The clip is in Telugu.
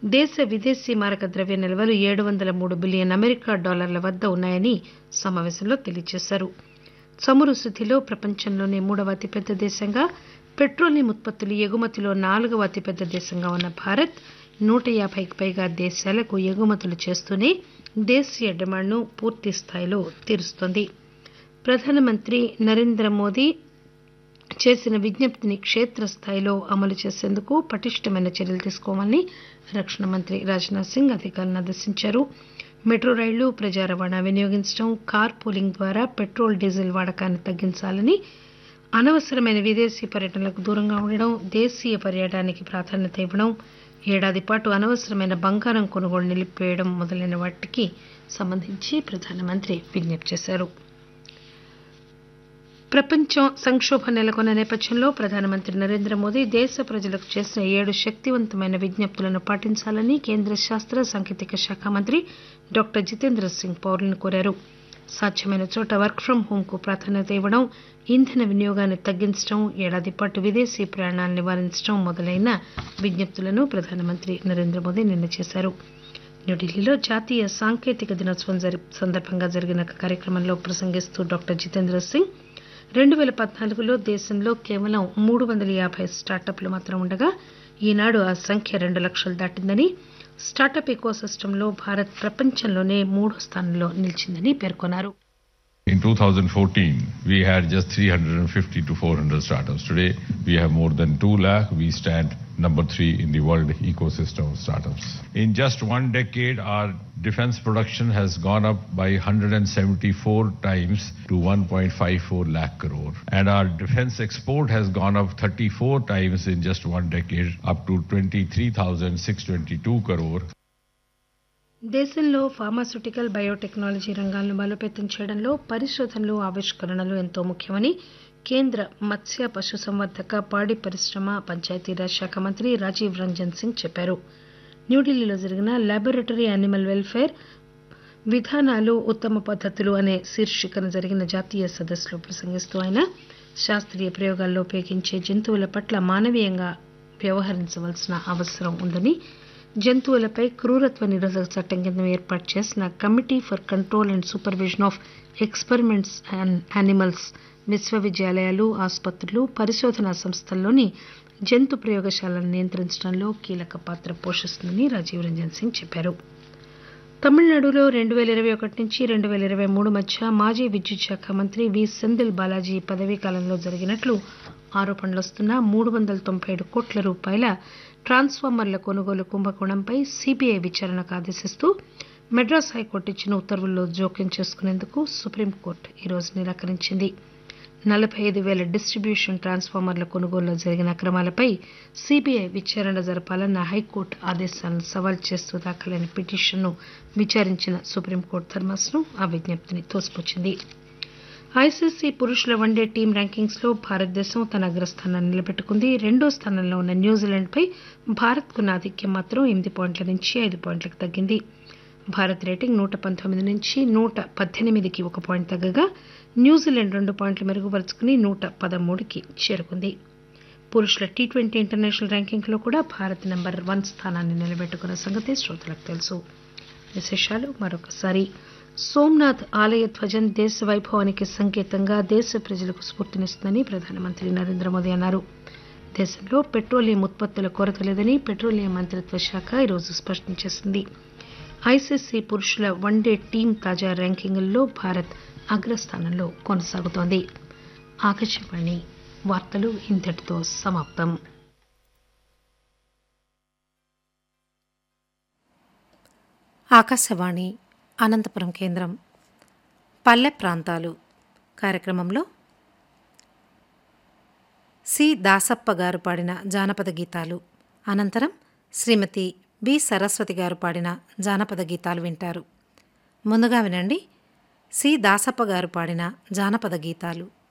దేశ విదేశీ మారక ద్రవ్య నిల్వలు ఏడు వందల మూడు బిలియన్ అమెరికా డాలర్ల వద్ద ఉన్నాయని సమావేశంలో తెలియజేశారు చమురు శుద్దిలో ప్రపంచంలోనే మూడవ అతిపెద్ద దేశంగా పెట్రోలియం ఉత్పత్తులు ఎగుమతిలో నాలుగవ అతిపెద్ద దేశంగా ఉన్న భారత్ నూట యాభైకి పైగా దేశాలకు ఎగుమతులు చేస్తూనే దేశీయ డిమాండ్ను పూర్తి స్థాయిలో తీరుస్తోంది ప్రధానమంత్రి నరేంద్ర మోదీ చేసిన విజ్ఞప్తిని క్షేత్రస్థాయిలో అమలు చేసేందుకు పటిష్టమైన చర్యలు తీసుకోవాలని రక్షణ మంత్రి రాజ్నాథ్ సింగ్ అధికారులను ఆదేశించారు మెట్రో రైళ్లు ప్రజా రవాణా వినియోగించడం కార్ పూలింగ్ ద్వారా పెట్రోల్ డీజిల్ వాడకాన్ని తగ్గించాలని అనవసరమైన విదేశీ పర్యటనలకు దూరంగా ఉండడం దేశీయ పర్యాటనానికి ప్రాధాన్యత ఇవ్వడం ఏడాది పాటు అనవసరమైన బంగారం కొనుగోలు నిలిపివేయడం మొదలైన వాటికి సంబంధించి ప్రధానమంత్రి విజ్ఞప్తి చేశారు ప్రపంచం సంక్షోభం నెలకొన్న నేపథ్యంలో ప్రధానమంత్రి నరేంద్ర మోదీ దేశ ప్రజలకు చేసిన ఏడు శక్తివంతమైన విజ్ఞప్తులను పాటించాలని కేంద్ర శాస్త్ర సాంకేతిక శాఖ మంత్రి డాక్టర్ జితేంద్ర సింగ్ పౌరులను కోరారు సాధ్యమైన చోట వర్క్ ఫ్రం హోం కు ప్రాధాన్యత ఇవ్వడం ఇంధన వినియోగాన్ని తగ్గించడం ఏడాది పాటు విదేశీ ప్రయాణాలను నివారించడం మొదలైన విజ్ఞప్తులను ప్రధానమంత్రి నరేంద్ర మోదీ నిన్న చేశారు న్యూఢిల్లీలో జాతీయ సాంకేతిక దినోత్సవం సందర్భంగా జరిగిన కార్యక్రమంలో ప్రసంగిస్తూ డాక్టర్ జితేంద్ర సింగ్ రెండు పేల పద్నాలుగులో దేశంలో కేవలం మూడు వందల యాభై స్టార్టప్లు మాత్రం ఉండగా ఈనాడు ఆ సంఖ్య రెండు లక్షలు దాటిందని స్టార్టప్ ఎకోసిస్టంలో భారత్ ప్రపంచంలోనే మూడో స్థానంలో నిలిచిందని పేర్కొన్నారు In 2014, we had just 350 to 400 startups. Today, we have more than 2 lakh. We stand number three in the world ecosystem of startups. In just one decade, our defense production has gone up by 174 times to 1.54 lakh crore. And our defense export has gone up 34 times in just one decade, up to 23,622 crore. దేశంలో ఫార్మాస్యూటికల్ బయోటెక్నాలజీ రంగాలను బలోపేతం చేయడంలో పరిశోధనలు ఆవిష్కరణలు ఎంతో ముఖ్యమని కేంద్ర మత్స్య పశుసంవర్ధక పాడి పరిశ్రమ పంచాయతీరాజ్ శాఖ మంత్రి రాజీవ్ రంజన్ సింగ్ చెప్పారు న్యూఢిల్లీలో జరిగిన లాబొరేటరీ యానిమల్ వెల్ఫేర్ విధానాలు ఉత్తమ పద్దతులు అనే శీర్షికన జరిగిన జాతీయ సదస్సులో ప్రసంగిస్తూ ఆయన శాస్త్రీయ ప్రయోగాల్లో ఉపయోగించే జంతువుల పట్ల మానవీయంగా వ్యవహరించవలసిన అవసరం ఉందని జంతువులపై క్రూరత్వ నిరోధక చట్టం కింద ఏర్పాటు చేసిన committee for control and supervision of experiments and animals విశ్వవిద్యాలయాలు ఆసుపత్రులు పరిశోధనా సంస్థల్లోని జంతు ప్రయోగశాలను నియంత్రించడంలో కీలక పాత్ర పోషిస్తుందని రాజీవ్ రంజన్ సింగ్ చెప్పారు తమిళనాడులో రెండు పేల ఇరవై ఒకటి నుంచి రెండు పేల ఇరవై మూడు మధ్య మాజీ విద్యుత్ శాఖ మంత్రి వి సెందిల్ బాలాజీ పదవీ కాలంలో జరిగినట్లు ఆరోపణలు వస్తున్న మూడు వందల తొంభై ఏడు కోట్ల రూపాయల ట్రాన్స్ఫార్మర్ల కొనుగోలు కుంభకోణంపై సీబీఐ విచారణకు ఆదేశిస్తూ మెడ్రాస్ హైకోర్టు ఇచ్చిన ఉత్తర్వుల్లో జోక్యం చేసుకునేందుకు సుప్రీంకోర్టు ఈరోజు నిరాకరించింది నలభై ఐదు పేల డిస్టిబ్యూషన్ ట్రాన్స్ఫార్మర్ల కొనుగోలులో జరిగిన అక్రమాలపై సీబీఐ విచారణ జరపాలన్న హైకోర్టు ఆదేశాలను సవాల్ చేస్తూ దాఖలైన పిటిషన్ను విచారించిన సుప్రీంకోర్టు ధర్మాసనం ఆ విజ్ఞప్తిని తోసిపుచ్చింది ఐసీసీ పురుషుల వన్డే టీం ర్యాంకింగ్స్ లో భారతదేశం తన అగ్రస్థానాన్ని నిలబెట్టుకుంది రెండో స్థానంలో ఉన్న న్యూజిలాండ్ పై భారత్ కున్న ఆధిక్యం మాత్రం ఎనిమిది పాయింట్ల నుంచి ఐదు పాయింట్లకు తగ్గింది భారత్ రేటింగ్ నూట పంతొమ్మిది నుంచి నూట పద్దెనిమిదికి ఒక పాయింట్ తగ్గగా న్యూజిలాండ్ రెండు పాయింట్లు మెరుగుపరుచుకుని నూట పదమూడుకి చేరుకుంది పురుషుల టీ ట్వంటీ ఇంటర్నేషనల్ ర్యాంకింగ్లో కూడా భారత్ నెంబర్ వన్ స్థానాన్ని నిలబెట్టుకున్న సంగతి శ్రోతలకు తెలుసు విశేషాలు మరొకసారి సోమ్నాథ్ ఆలయ ధ్వజం దేశ వైభవానికి సంకేతంగా దేశ ప్రజలకు స్ఫూర్తినిస్తుందని ప్రధానమంత్రి నరేంద్ర మోదీ అన్నారు దేశంలో పెట్రోలియం ఉత్పత్తుల కొరత లేదని పెట్రోలియం మంత్రిత్వ శాఖ ఈరోజు స్పష్టం చేసింది ఐసీసీ పురుషుల వన్డే టీం తాజా ర్యాంకింగుల్లో భారత్ అగ్రస్థానంలో కొనసాగుతోంది ఆకాశవాణి వార్తలు ఇంతటితో సమాప్తం ఆకాశవాణి అనంతపురం కేంద్రం పల్లె ప్రాంతాలు కార్యక్రమంలో సి దాసప్ప గారు పాడిన జానపద గీతాలు అనంతరం శ్రీమతి బి సరస్వతి గారు పాడిన జానపద గీతాలు వింటారు ముందుగా వినండి సి దాసప్ప గారు పాడిన జానపద గీతాలు